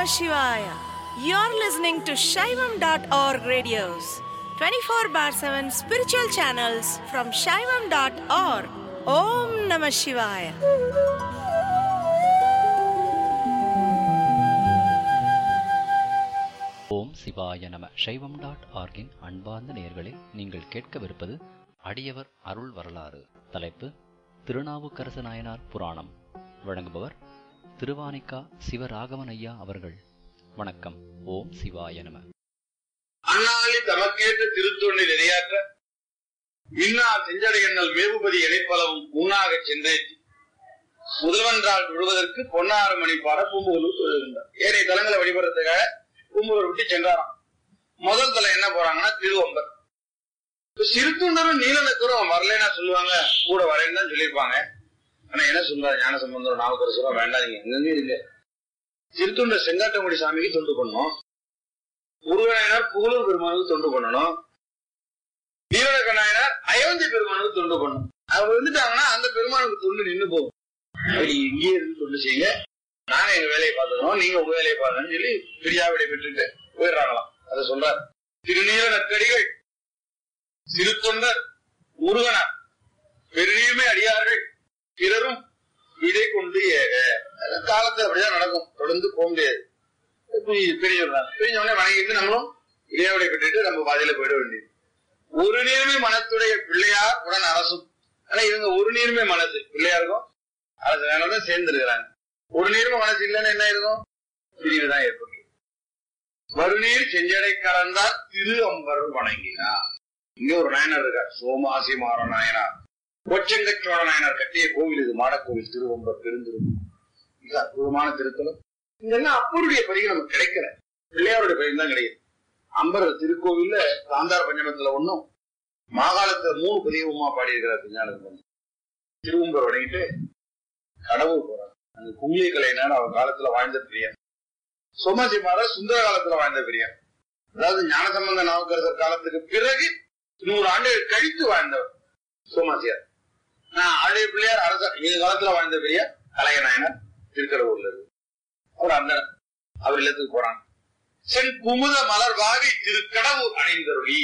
Namah Shivaya. You're listening to Shaivam.org radios, 24 bar 7 spiritual channels from Shaivam.org. Om Namah Shivaya. ஓம் சிவாய நம சைவம் dot ஆர்கின் அன்பார்ந்த நேயர்களே நீங்கள் கேட்கவிருப்பது அடியவர் அருள் வரலாறு தலைப்பு திருநாவுக்கரசு நாயனார் புராணம் வழங்குபவர் திருவானிக்கா சிவராகவன் ஐயா அவர்கள் வணக்கம் ஓம் சிவாய நம அண்ணாளி தமக்கேற்ற திருத்தொண்டை நிறையாற்ற இன்னார் செஞ்சடை எண்ணல் மேவுபதி இணைப்பளவும் உண்ணாகச் சென்றேற்றி முதல்வன்றால் விழுவதற்கு பொன்னாறு மணி பாட பூம்புகலூர் தொழுகின்றார் ஏனைய தலங்களை வழிபடுறதுக்காக பூம்புகூர் விட்டு சென்றாராம் முதல் தலை என்ன போறாங்கன்னா திருவம்பர் இப்ப சிறுத்துண்டரும் நீலனுக்கரும் வரலைன்னா சொல்லுவாங்க கூட வரேன்னு தான் சொல்லியிருப்பாங்க ஆனா என்ன சொல்றாரு ஞான சம்பந்தம் நாவுக்கரசரும் வேண்டாம் நீங்க எங்க இருங்க சிறுத்துண்டர் செங்காட்டங்குடி சாமிக்கு தொண்டு பண்ணோம் முருகனாயனார் புகழூர் பெருமானுக்கு தொண்டு பண்ணணும் நீலக நாயனார் அயோத்தி பெருமானுக்கு தொண்டு பண்ணணும் அவங்க வந்துட்டாங்கன்னா அந்த பெருமானுக்கு தொண்டு நின்னு போகும் அப்படி இங்கே இருந்து தொண்டு செய்யுங்க நாங்க எங்க வேலையை பார்த்துக்கணும் நீங்க உங்க வேலையை பாருங்கன்னு சொல்லி பிரியா விடை பெற்றுட்டு போயிடுறாங்களாம் அதை சொல்றார் திருநீல நற்கடிகள் சிறு தொண்டர் முருகனார் பெருமையுமே அடியார்கள் பிறரும் விடை கொண்டு ஏக அதெல்லாம் காலத்துல அப்படிதான் நடக்கும் தொடர்ந்து போக முடியாது பிரிஞ்சுடுறாங்க பிரிஞ்ச உடனே வணங்கிட்டு நம்மளும் இடையாவுடைய பெற்றுட்டு நம்ம பாதையில போயிட வேண்டியது ஒரு நீர்மை மனத்துடைய பிள்ளையார் உடன் அரசும் ஆனா இவங்க ஒரு நீர்மை மனசு பிள்ளையாருக்கும் அரசு வேணாலும் சேர்ந்து இருக்கிறாங்க ஒரு நீர்மை மனசு இல்லைன்னா என்ன இருக்கும் பிரிவு தான் ஏற்பட்டு மறுநீர் செஞ்சடை கலந்தார் திரு அம்பர் வணங்கினார் இங்க ஒரு நாயனார் இருக்கார் சோமாசி மாற நாயனார் கொச்சங்கச்சோழ நாயனார் கட்டிய கோவில் இது மாடக்கோவில் திருவம்பர் பெருந்திருவம் மிக அற்புதமான திருத்தலம் இதெல்லாம் அப்பருடைய பதிவு நமக்கு கிடைக்கல பிள்ளையாருடைய பதிவு தான் கிடைக்குது அம்பர் திருக்கோவில்ல காந்தார பஞ்சமத்துல ஒண்ணும் மாகாளத்துல மூணு பதிவுமா பாடியிருக்கிறார் திருஞானது திருவம்பர் வணங்கிட்டு கடவுள் போறார் அந்த குங்கிலி கலைஞர் அவர் காலத்துல வாழ்ந்த பிரியன் சோமாசி மாறர் சுந்தர காலத்துல வாழ்ந்த பிரியன் அதாவது ஞானசம்பந்த நாவுக்கரசர் காலத்துக்கு பிறகு நூறு ஆண்டுகள் கழித்து வாழ்ந்தவர் சோமாசியார் நான் ஆடைய பிள்ளையார் அரசர் எங்க காலத்துல வாழ்ந்த பெரியார் கலையநாயனர் திருக்கடவுர்ல இருக்கு அவர் அந்த அவர் இல்லத்துக்கு போறாங்க சென் குமுத மலர் வாவி திருக்கடவுர் அணிந்தருளி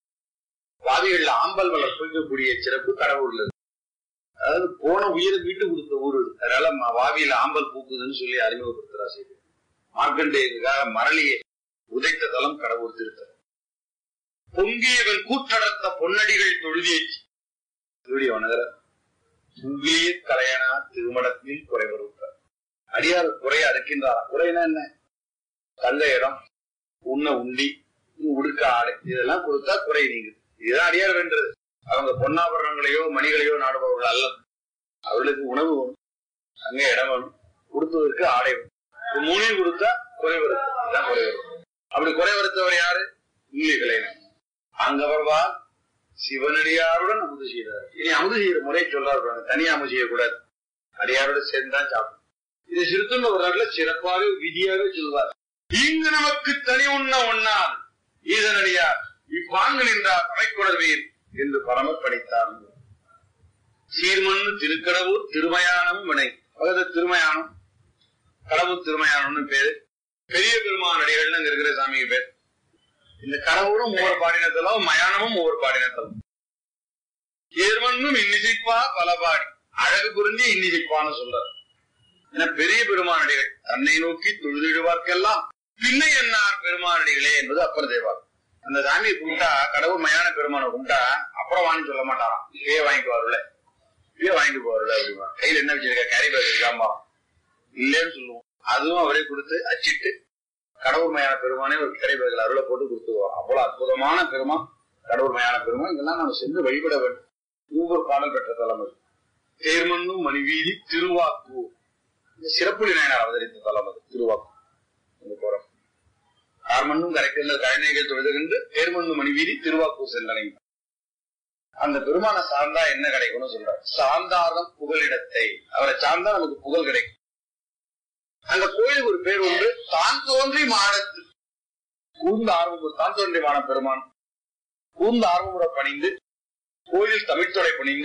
வாவிகள்ல ஆம்பல் மலர் குளிக்கக்கூடிய சிறப்பு கடவுள்ல இருக்கு அதாவது போன உயிரை வீட்டு கொடுத்த ஊர் இது அதனால ம- வாவியில ஆம்பல் பூக்குதுன்னு சொல்லி அறிமுகப்படுத்துறா செய்தி மார்க்கண்டேயனுக்காக மரளியை உதைத்த தலம் கடவுள் திருத்தலம் பொங்கியவன் கூற்றடர்த்த பொன்னடிகள் தொழுதியச்சு திருடிய வணங்குற சுங்கிலிய கலையனா திருமணத்தில் குறைவருத்தார் அடியார் குறைய அறுக்கின்றார் குறைனா என்ன தங்க இடம் உண்ண உண்டி உடுக்க ஆடை இதெல்லாம் கொடுத்தா குறை நீங்குது இதுதான் அடியார் வென்றது அவங்க பொன்னாபரணங்களையோ மணிகளையோ நாடுபவர்கள் அல்ல அவர்களுக்கு உணவு வேணும் அங்க இடம் வேணும் கொடுத்ததற்கு ஆடை வேணும் இது மூணையும் கொடுத்தா குறை வரும் இதுதான் குறை வரும் அப்படி குறை வருத்தவர் யாரு இங்கே கலைஞர் அங்கவர்வா சிவனடியாருடன் அமுது செய்கிறார் இனி அமுது செய்யற முறை சொல்றாரு தனியா அமுது செய்யக்கூடாது அடியாரோட சேர்ந்து தான் சாப்பிடும் இது சிறுத்துண்ட ஒரு நாட்டுல சிறப்பாக விதியாக சொல்வார் இங்கு நமக்கு தனி உண்ண உண்ணார் ஈசனடியார் இப்பாங்கு நின்றார் படைக்குடர்வீர் என்று பரமர் படித்தார் சீர்மண்ணு திருக்கடவுர் திருமயானம் வினை அதாவது திருமயானம் கடவுள் திருமயானம்னு பேரு பெரிய பெருமான் அடிகள்னு அங்க இருக்கிற சாமிக்கு பேர் இந்த கடவுளும் ஒவ்வொரு பாடினத்தலும் மயானமும் ஒவ்வொரு பாடினத்தலும் ஏர்மண்ணும் இன்னிசைப்பா பல பாடி அழகு புரிஞ்சு இன்னிசைப்பான்னு சொல்றார் என பெரிய பெருமானடிகள் தன்னை நோக்கி தொழுதிடுவார்க்கெல்லாம் பின்னை என்னார் பெருமானடிகளே என்பது அப்பர் தேவார் அந்த சாமியை கும்பிட்டா கடவுள் மயான பெருமானை கும்பிட்டா அப்புறம் வாங்கி சொல்ல மாட்டாராம் இப்பயே வாங்கிட்டு வரல இப்பயே வாங்கிட்டு போறல அப்படிமா கையில என்ன வச்சிருக்க கேரி பேக் இருக்காமா இல்லைன்னு சொல்லுவோம் அதுவும் அவரே கொடுத்து அச்சிட்டு கடவுள் மயான பெருமானே ஒரு கேரி பேக்கில் அருளை போட்டு கொடுத்துருவோம் அவ்வளவு அற்புதமான பெருமான் கடவுள் மயான பெருமான் இதெல்லாம் நம்ம சென்று வழிபட வேண்டும் ஒவ்வொரு பாடல் பெற்ற தலைமை தேர்மண்ணும் மணிவீதி திருவாக்கு இந்த சிறப்புலி நாயனார் அவதரித்த தலம் அது திருவாக்கு இங்க போறோம் கார்மண்ணும் கரைக்கின்ற கழனைகள் தொழுதுகின்று தேர்மண்ணும் மணிவீதி திருவாக்கு சென்றனை அந்த பெருமான சார்ந்தா என்ன கிடைக்கும்னு சொல்றார் சார்ந்தார்தம் புகலிடத்தை அவரை சார்ந்தா நமக்கு புகழ் கிடைக்கும் அந்த கோயிலுக்கு ஒரு பேர் உண்டு தான் தோன்றி மாடத்து கூர்ந்த ஆர்வம் தான் தோன்றி மான பெருமான் கூர்ந்த ஆர்வமுறை பணிந்து கோயில் தமிழ்த்தொடை பணிந்து